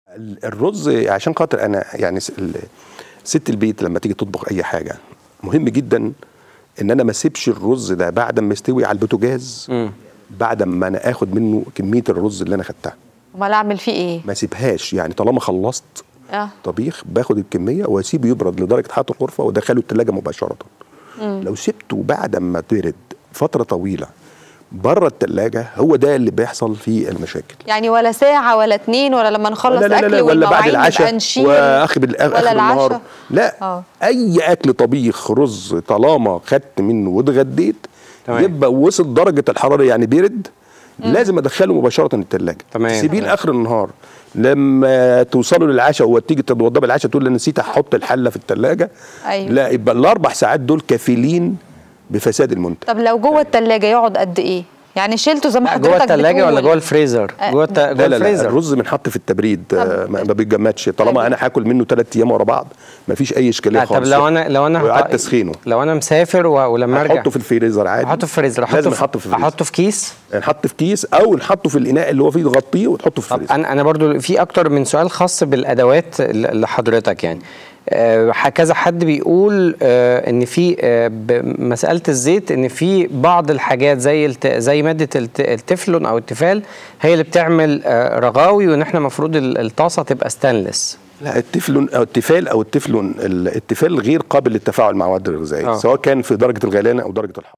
ال- الرز عشان خاطر انا يعني س- ال- ست البيت لما تيجي تطبخ اي حاجه مهم جدا ان انا ما اسيبش الرز ده بعد ما يستوي على البوتاجاز بعد ما انا اخد منه كميه الرز اللي انا خدتها امال اعمل فيه ايه ما اسيبهاش يعني طالما خلصت اه طبيخ باخد الكميه واسيبه يبرد لدرجه حراره الغرفه وادخله الثلاجه مباشره لو سبته بعد ما برد فتره طويله بره الثلاجه هو ده اللي بيحصل فيه المشاكل يعني ولا ساعة ولا اتنين ولا لما نخلص لا لا لا أكل لا ولا بعد والمواعين العشاء نبقى نشيل واخر بال- آخر ولا النهار العشاء لا آه. اي اكل طبيخ رز طالما خدت منه واتغديت تمام. يبقى وصل درجه الحراره يعني برد لازم ادخله مباشره الثلاجه تمام. تسيبيه تمام. لاخر النهار لما توصلوا للعشاء وتيجي تتوضى بالعشاء تقول انا نسيت احط الحله في الثلاجه أيوة. لا يبقى الاربع ساعات دول كفيلين بفساد المنتج طب لو جوه التلاجة يقعد قد ايه يعني شلته زي ما لا، حضرتك جوه الثلاجه بتقول. ولا جوه الفريزر آه، جوه الت- جوه لا لا لا الفريزر الرز بنحط في التبريد آه، ما ما بيتجمدش طيب. طالما انا هاكل منه ثلاث ايام ورا بعض ما فيش اي اشكاليه لا طب خالص لو انا لو انا ويعاد هط- تسخينه لو انا مسافر و- ولما ارجع احطه في الفريزر عادي احطه في الفريزر احطه لازم في احطه في الفريزر احطه في كيس نحط في كيس او نحطه في الاناء اللي هو فيه تغطيه وتحطه في طب الفريزر انا انا برضو في اكتر من سؤال خاص بالادوات ل- لحضرتك يعني آه، كذا حد بيقول آه، ان في آه، ب- مساله الزيت ان في بعض الحاجات زي الت- زي ماده الت- التفلون او التيفال هي اللي بتعمل آه، رغاوي وان احنا المفروض ال- الطاسه تبقى ستانلس لا التفلون او التيفال او التفلون ال- التيفال غير قابل للتفاعل مع المواد الغذائيه آه. سواء كان في درجه الغليان او درجه الحراره